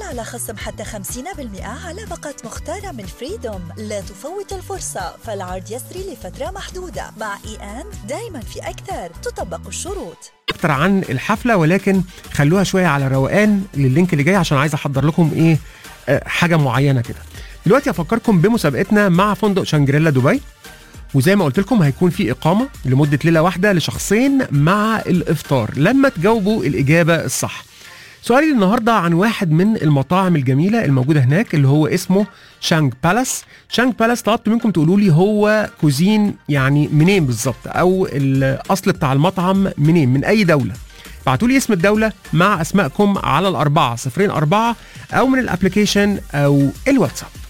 على خصم حتى 50% على باقة مختارة من فريدوم لا تفوت الفرصة فالعرض يسري لفترة محدودة مع اي ان دايما في أكثر تطبق الشروط اكتر عن الحفله ولكن خلوها شويه على روقان لللينك اللي جاي عشان عايز احضر لكم ايه آه، حاجه معينه كده دلوقتي افكركم بمسابقتنا مع فندق شانجريلا دبي وزي ما قلت لكم هيكون في اقامه لمده ليله واحده لشخصين مع الافطار لما تجاوبوا الاجابه الصح سؤالي النهارده عن واحد من المطاعم الجميله الموجوده هناك اللي هو اسمه شانج بالاس شانج بالاس طلبت منكم تقولوا لي هو كوزين يعني منين بالظبط او الاصل بتاع المطعم منين من اي دوله ابعتوا لي اسم الدوله مع اسمائكم على الاربعه صفرين اربعه او من الابلكيشن او الواتساب